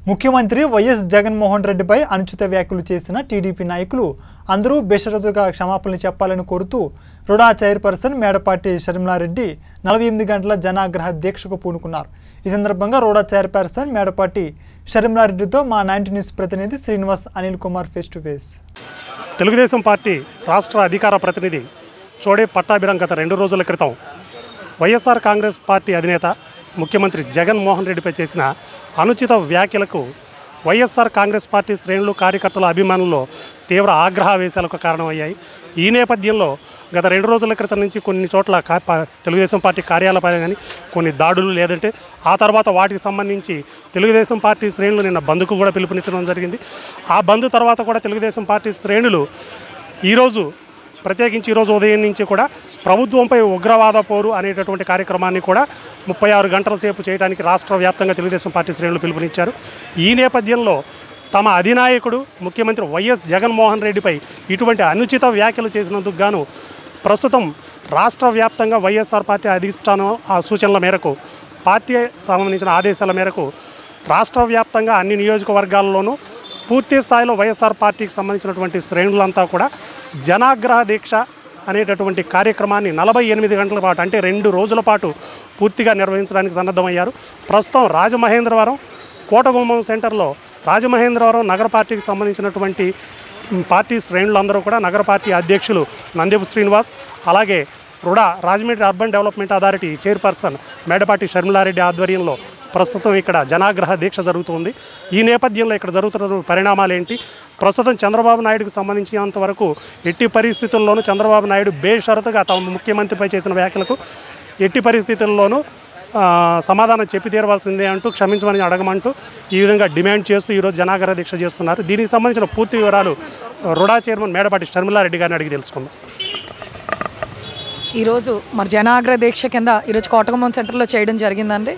ముఖ్యమంత్రి వైఎస్ జగన్మోహన్ రెడ్డిపై అనుచిత వ్యాఖ్యలు చేసిన టీడీపీ నాయకులు అందరూ బేషరతుగా క్షమాపణలు చెప్పాలని కోరుతూ రుడా చైర్పర్సన్ మేడపాటి షర్మిలారెడ్డి నలభై ఎనిమిది గంటల జనాగ్రహ దీక్షకు పూనుకున్నారు ఈ సందర్భంగా రుడా చైర్పర్సన్ మేడపాటి షర్మిలారెడ్డితో మా నైన్టీ న్యూస్ ప్రతినిధి Srinivas Anil Kumar face to face Telugu Desam party రాష్ట్ర అధికార ప్రతినిధి చోడే పట్టాభిరం గత రెండు రోజుల క్రితం వైఎస్ఆర్ కాంగ్రెస్ పార్టీ అధినేత ముఖ్యమంత్రి జగన్మోహన్ రెడ్డిపై చేసిన అనుచిత వ్యాఖ్యలకు వైఎస్ఆర్ కాంగ్రెస్ పార్టీ శ్రేణులు కార్యకర్తల అభిమానుల్లో తీవ్ర ఆగ్రహావేశాలకు కారణమయ్యాయి ఈ నేపథ్యంలో గత రెండు రోజుల క్రితం నుంచి కొన్ని చోట్ల కా- పా- తెలుగుదేశం పార్టీ కార్యాలయాలపై కానీ కొన్ని దాడులు లేదంటే ఆ తర్వాత వాటికి సంబంధించి తెలుగుదేశం పార్టీ శ్రేణులు నిన్న బంద్కు కూడా పిలుపునిచ్చడం జరిగింది ఆ బంద్ తర్వాత కూడా తెలుగుదేశం పార్టీ శ్రేణులు ఈరోజు ప్రత్యేకించి ఈరోజు ఉదయం నుంచి కూడా ప్రభుత్వంపై ఉగ్రవాద పోరు అనేటటువంటి కార్యక్రమాన్ని కూడా ముప్పై ఆరు గంటల సేపు చేయడానికి రాష్ట్ర వ్యాప్తంగా తెలుగుదేశం పార్టీ శ్రేణులు పిలుపునిచ్చారు ఈ నేపథ్యంలో తమ అధినాయకుడు ముఖ్యమంత్రి వైఎస్ జగన్మోహన్ రెడ్డిపై ఇటువంటి అనుచిత వ్యాఖ్యలు చేసినందుకు గాను ప్రస్తుతం రాష్ట్ర వ్యాప్తంగా వైఎస్ఆర్ పార్టీ అధిష్టానం ఆ సూచనల మేరకు పార్టీ సంబంధించిన ఆదేశాల మేరకు రాష్ట్ర వ్యాప్తంగా అన్ని నియోజకవర్గాల్లోనూ పూర్తి స్థాయిలో వైఎస్ఆర్ పార్టీకి సంబంధించినటువంటి శ్రేణులంతా కూడా జనాగ్రహ దీక్ష అనేటటువంటి కార్యక్రమాన్ని నలభై ఎనిమిది గంటల పాటు అంటే రెండు రోజుల పాటు పూర్తిగా నిర్వహించడానికి సన్నద్ధమయ్యారు ప్రస్తుతం రాజమహేంద్రవరం కోటగుమ్మం సెంటర్లో రాజమహేంద్రవరం నగర పార్టీకి సంబంధించినటువంటి మ్, పార్టీ శ్రేణులందరూ కూడా నగర పార్టీ అధ్యక్షులు నందేపు శ్రీనివాస్ అలాగే RUDA Rajahmundry urban development authority chairperson Medapati Sharmila Reddy ఆధ్వర్యంలో ప్రస్తుతం ఇక్కడ జనాగ్రహ దీక్ష జరుగుతుంది ఈ నేపథ్యంలో ఇక్కడ జరుగుతున్న పరిణామాలు ఏంటి ప్రస్తుతం చంద్రబాబు నాయుడుకు సంబంధించినంత వరకు ఎట్టి పరిస్థితుల్లోనూ చంద్రబాబు నాయుడు బేషరతుగా తమ ముఖ్యమంత్రిపై చేసిన వ్యాఖ్యలకు ఎట్టి పరిస్థితుల్లోనూ ఆ, సమాధానం చెప్పి తీరవలసిందే అంటూ క్షమించమని అడగమంటూ ఈ విధంగా డిమాండ్ చేస్తూ ఈరోజు జనాగ్రహ దీక్ష చేస్తున్నారు దీనికి సంబంధించిన పూర్తి వివరాలు రుడా చైర్మన్ మేడపాటి షర్మిలారెడ్డి గారిని అడిగి తెలుసుకుందాం ఈరోజు మరి జనాగ్ర దీక్ష కింద ఈరోజు కోటగుమ్మం సెంటర్లో చేయడం జరిగిందండి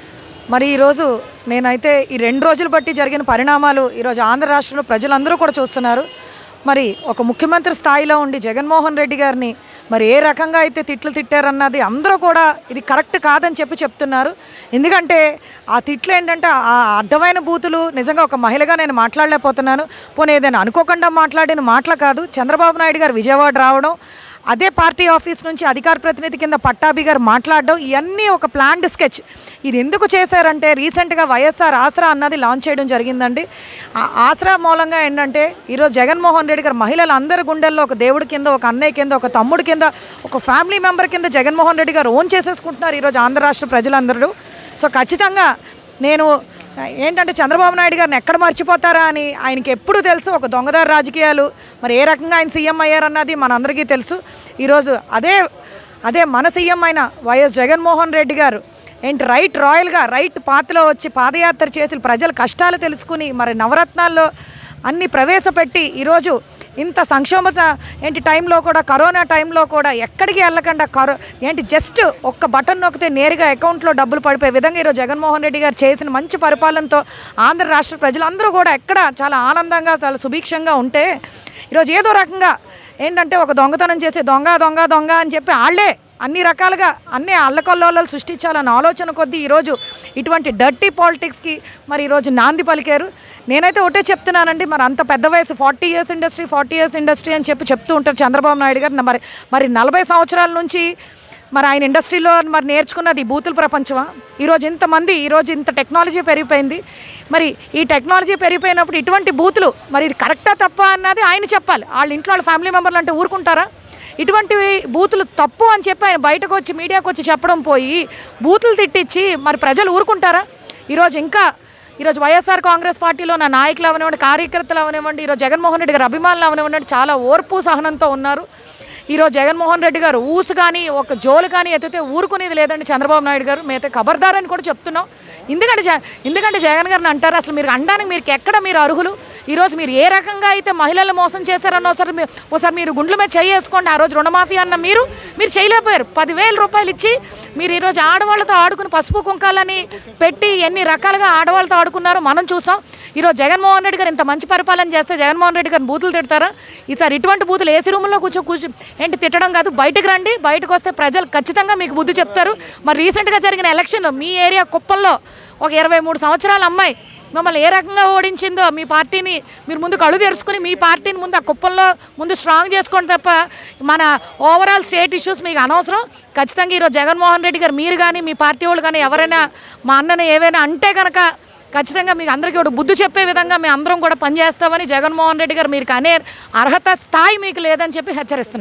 మరి ఈరోజు నేనైతే ఈ రెండు రోజులు బట్టి జరిగిన పరిణామాలు ఈరోజు ఆంధ్ర రాష్ట్రంలో ప్రజలందరూ కూడా చూస్తున్నారు మరి ఒక ముఖ్యమంత్రి స్థాయిలో ఉండి జగన్మోహన్ రెడ్డి గారిని మరి ఏ రకంగా అయితే తిట్లు తిట్టారన్నది అందరూ కూడా ఇది కరెక్ట్ కాదని చెప్పి చెప్తున్నారు ఎందుకంటే ఆ తిట్లు ఏంటంటే ఆ అడ్డమైన బూతులు నిజంగా ఒక మహిళగా నేను మాట్లాడలేకపోతున్నాను పోనీ ఏదైనా అనుకోకుండా మాట్లాడిన మాటలు కాదు చంద్రబాబు నాయుడు గారు విజయవాడ రావడం అదే పార్టీ ఆఫీస్ నుంచి అధికార ప్రతినిధి కింద పట్టాభి గారు మాట్లాడడం ఇవన్నీ ఒక ప్లాన్డ్ స్కెచ్ ఇది ఎందుకు చేశారంటే రీసెంట్గా వైఎస్ఆర్ ఆసరా అన్నది లాంచ్ చేయడం జరిగిందండి ఆ ఆసరా మూలంగా ఏంటంటే ఈరోజు జగన్మోహన్ రెడ్డి గారు మహిళలు అందరి గుండెల్లో ఒక దేవుడి కింద ఒక అన్నయ్య కింద ఒక తమ్ముడి కింద ఒక ఫ్యామిలీ మెంబర్ కింద జగన్మోహన్ రెడ్డి గారు ఓన్ చేసేసుకుంటున్నారు ఈరోజు ఆంధ్ర రాష్ట్ర ప్రజలందరూ సో ఖచ్చితంగా నేను ఏంటంటే చంద్రబాబు నాయుడు గారిని ఎక్కడ మర్చిపోతారా అని ఆయనకి ఎప్పుడు తెలుసు ఒక దొంగదారు రాజకీయాలు మరి ఏ రకంగా ఆయన సీఎం అయ్యారన్నది మనందరికీ తెలుసు ఈరోజు అదే అదే మన సీఎం అయిన వైఎస్ జగన్మోహన్ రెడ్డి గారు ఏంటి రైట్ రాయల్గా రైట్ పాత్రలో వచ్చి పాదయాత్ర చేసి ప్రజల కష్టాలు తెలుసుకుని మరి నవరత్నాల్లో అన్ని ప్రవేశపెట్టి ఈరోజు ఇంత సంక్షోభ స- ఏంటి టైంలో కూడా కరోనా టైంలో కూడా ఎక్కడికి వెళ్ళకుండా కరో ఏంటి జస్ట్ ఒక్క బటన్ నొక్కితే నేరుగా అకౌంట్లో డబ్బులు పడిపోయే విధంగా ఈరోజు జగన్మోహన్ రెడ్డి గారు చేసిన మంచి పరిపాలనతో ఆంధ్ర రాష్ట్ర ప్రజలందరూ కూడా ఎక్కడ చాలా ఆనందంగా చాలా సుభిక్షంగా ఉంటే ఈరోజు ఏదో రకంగా ఏంటంటే ఒక దొంగతనం చేసే దొంగ దొంగ దొంగ అని చెప్పి వాళ్ళే అన్ని రకాలుగా అన్ని అల్లకల్లోలాలు సృష్టించాలన్న ఆలోచన కొద్దీ ఈరోజు ఇటువంటి డర్టీ పాలిటిక్స్కి మరి ఈరోజు నాంది పలికారు నేనైతే ఒకటే చెప్తున్నానండి మరి అంత పెద్ద వయసు forty years industry forty years industry అని చెప్పి చెప్తూ ఉంటారు చంద్రబాబు నాయుడు గారు మరి మరి నలభై సంవత్సరాల నుంచి మరి ఆయన ఇండస్ట్రీలో మరి నేర్చుకున్నది ఈ బూతుల ప్రపంచమా ఈరోజు ఇంతమంది ఈరోజు ఇంత టెక్నాలజీ పెరిగిపోయింది మరి ఈ టెక్నాలజీ పెరిగిపోయినప్పుడు ఇటువంటి బూతులు మరి ఇది కరెక్టా తప్ప అన్నది ఆయన చెప్పాలి వాళ్ళ ఇంట్లో వాళ్ళ ఫ్యామిలీ మెంబర్లు అంటే ఊరుకుంటారా ఇటువంటివి బూతులు తప్పు అని చెప్పి ఆయన బయటకు వచ్చి మీడియాకు వచ్చి చెప్పడం పోయి బూతులు తిట్టించి మరి ప్రజలు ఊరుకుంటారా ఈరోజు ఇంకా ఈరోజు వైఎస్ఆర్ కాంగ్రెస్ పార్టీలో నా నాయకులు అవనివ్వండి కార్యకర్తలు అవనివ్వండి ఈరోజు జగన్మోహన్ రెడ్డి గారు అభిమానులు అవనివ్వండి చాలా ఓర్పు సహనంతో ఉన్నారు ఈరోజు జగన్మోహన్ రెడ్డి గారు ఊసు కానీ ఒక జోలు కానీ ఎత్తితే ఊరుకునేది లేదండి చంద్రబాబు నాయుడు గారు మేమైతే ఖబర్దార్ అని కూడా చెప్తున్నాం ఎందుకంటే జ- ఎందుకంటే జగన్ గారిని అంటారు అసలు మీరు అనడానికి మీరు ఎక్కడ మీరు అర్హులు ఈరోజు మీరు ఏ రకంగా అయితే మహిళలు మోసం చేశారన్న ఒకసారి మీరు ఒకసారి మీరు గుండ్ల మీద చేసుకోండి ఆ రోజు రుణమాఫీ అన్న మీరు మీరు చేయలేకపోయారు పదివేల రూపాయలు ఇచ్చి మీరు ఈరోజు ఆడవాళ్ళతో ఆడుకుని పసుపు కుంకాలని పెట్టి ఎన్ని రకాలుగా ఆడవాళ్ళతో ఆడుకున్నారో మనం చూసాం ఈరోజు జగన్మోహన్ రెడ్డి గారు ఇంత మంచి పరిపాలన చేస్తే జగన్మోహన్ రెడ్డి గారిని బూతులు తిడతారా ఈసారి ఇటువంటి బూతులు ఏసీ రూమ్లో కూర్చో కూర్చో ఏంటి తిట్టడం కాదు బయటకు రండి బయటకు వస్తే ప్రజలు ఖచ్చితంగా మీకు బుద్ధి చెప్తారు మరి రీసెంట్గా జరిగిన ఎలక్షన్ మీ ఏరియా కుప్పంలో ఒక ఇరవై మూడు సంవత్సరాల అమ్మాయి మిమ్మల్ని ఏ రకంగా ఓడించిందో మీ పార్టీని మీరు ముందు కళ్ళు తెరుచుకుని మీ పార్టీని ముందు ఆ కుప్పంలో ముందు స్ట్రాంగ్ చేసుకోండి తప్ప మన ఓవరాల్ స్టేట్ ఇష్యూస్ మీకు అనవసరం ఖచ్చితంగా ఈరోజు జగన్మోహన్ రెడ్డి గారు మీరు కానీ మీ పార్టీ వాళ్ళు కానీ ఎవరైనా మా అన్నని ఏవైనా అంటే కనుక ఖచ్చితంగా మీకు అందరికీ కూడా బుద్ధి చెప్పే విధంగా మేము అందరం కూడా పనిచేస్తామని జగన్మోహన్ రెడ్డి గారు మీరు అనే అర్హత స్థాయి మీకు లేదని చెప్పి హెచ్చరిస్తున్నాం